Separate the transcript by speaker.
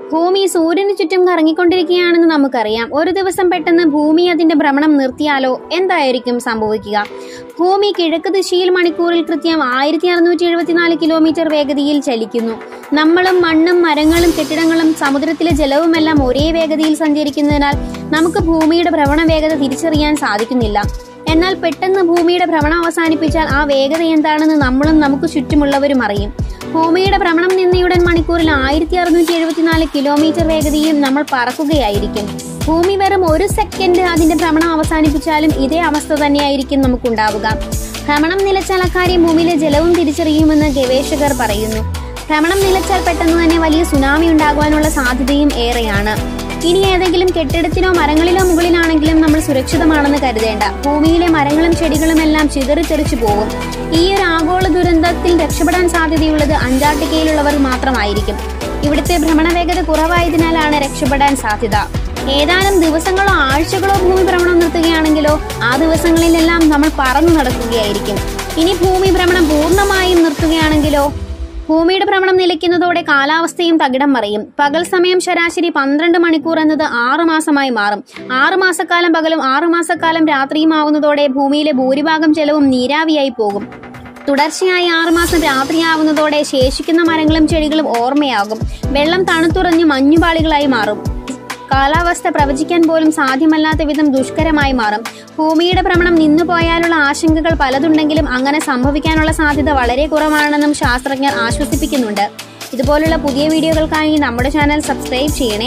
Speaker 1: ഭൂമി സൂര്യന് ചുറ്റും കറങ്ങിക്കൊണ്ടിരിക്കുകയാണെന്ന് നമുക്കറിയാം ഒരു ദിവസം പെട്ടെന്ന് ഭൂമി അതിന്റെ ഭ്രമണം നിർത്തിയാലോ എന്തായിരിക്കും സംഭവിക്കുക ഭൂമി കിഴക്ക് ദിശയിൽ മണിക്കൂറിൽ കൃത്യം ആയിരത്തി അറുന്നൂറ്റി എഴുപത്തിനാല് കിലോമീറ്റർ വേഗതയിൽ ചലിക്കുന്നു നമ്മളും മണ്ണും മരങ്ങളും കെട്ടിടങ്ങളും സമുദ്രത്തിലെ ജലവുമെല്ലാം ഒരേ വേഗതയിൽ സഞ്ചരിക്കുന്നതിനാൽ നമുക്ക് ഭൂമിയുടെ ഭ്രമണ വേഗത തിരിച്ചറിയാൻ സാധിക്കുന്നില്ല എന്നാൽ പെട്ടെന്ന് ഭൂമിയുടെ ഭ്രമണം അവസാനിപ്പിച്ചാൽ ആ വേഗത എന്താണെന്ന് നമ്മളും നമുക്ക് ചുറ്റുമുള്ളവരും അറിയും ഭൂമിയുടെ ഭ്രമണം നിന്നയുടൻ മണിക്കൂറിൽ ആയിരത്തി അറുന്നൂറ്റി എഴുപത്തിനാല് കിലോമീറ്റർ വേഗതയിൽ നമ്മൾ പറക്കുകയായിരിക്കും ഭൂമി വെറും ഒരു സെക്കൻഡ് അതിന്റെ ഭ്രമണം അവസാനിപ്പിച്ചാലും ഇതേ അവസ്ഥ തന്നെയായിരിക്കും നമുക്കുണ്ടാവുക ഭ്രമണം നിലച്ചാൽ അക്കാര്യം ഭൂമിയിലെ ജലവും തിരിച്ചറിയുമെന്ന് ഗവേഷകർ പറയുന്നു ഭ്രമണം നിലച്ചാൽ പെട്ടെന്ന് തന്നെ വലിയ സുനാമി ഉണ്ടാകുവാനുള്ള സാധ്യതയും ഏറെയാണ് ഇനി ഏതെങ്കിലും കെട്ടിടത്തിനോ മരങ്ങളിലോ മുകളിലാണെങ്കിലും നമ്മൾ സുരക്ഷിതമാണെന്ന് കരുതേണ്ട ഭൂമിയിലെ മരങ്ങളും ചെടികളും എല്ലാം ചിതറിത്തെറിച്ചു പോകും ഈ ഒരു ആഗോള ദുരന്തത്തിൽ രക്ഷപ്പെടാൻ സാധ്യതയുള്ളത് അന്റാർട്ടിക്കയിലുള്ളവർ മാത്രമായിരിക്കും ഇവിടുത്തെ ഭ്രമണവേഗത കുറവായതിനാലാണ് രക്ഷപ്പെടാൻ സാധ്യത ഏതാനും ദിവസങ്ങളോ ആഴ്ചകളോ ഭൂമി ഭ്രമണം നിർത്തുകയാണെങ്കിലോ ആ ദിവസങ്ങളിലെല്ലാം നമ്മൾ പറന്നു നടക്കുകയായിരിക്കും ഇനി ഭൂമി ഭ്രമണം പൂർണ്ണമായും നിർത്തുകയാണെങ്കിലോ ഭൂമിയുടെ ഭ്രമണം നിലയ്ക്കുന്നതോടെ കാലാവസ്ഥയും തകിടം മറിയും പകൽ സമയം ശരാശരി പന്ത്രണ്ട് മണിക്കൂർ എന്നത് ആറു മാസമായി മാറും ആറു മാസക്കാലം പകലും ആറു മാസക്കാലം രാത്രിയും ആവുന്നതോടെ ഭൂമിയിലെ ഭൂരിഭാഗം ജലവും നീരാവിയായി പോകും തുടർച്ചയായി ആറുമാസം രാത്രിയാവുന്നതോടെ ശേഷിക്കുന്ന മരങ്ങളും ചെടികളും ഓർമ്മയാകും വെള്ളം തണുത്തുറഞ്ഞ് മഞ്ഞുപാളികളായി മാറും കാലാവസ്ഥ പ്രവചിക്കാൻ പോലും സാധ്യമല്ലാത്ത വിധം ദുഷ്കരമായി മാറും ഭൂമിയുടെ ഭ്രമണം നിന്നുപോയാലുള്ള ആശങ്കകൾ പലതുണ്ടെങ്കിലും അങ്ങനെ സംഭവിക്കാനുള്ള സാധ്യത വളരെ കുറവാണെന്നും ശാസ്ത്രജ്ഞർ ആശ്വസിപ്പിക്കുന്നുണ്ട് ഇതുപോലുള്ള പുതിയ വീഡിയോകൾക്കായി നമ്മുടെ ചാനൽ സബ്സ്ക്രൈബ് ചെയ്യണേ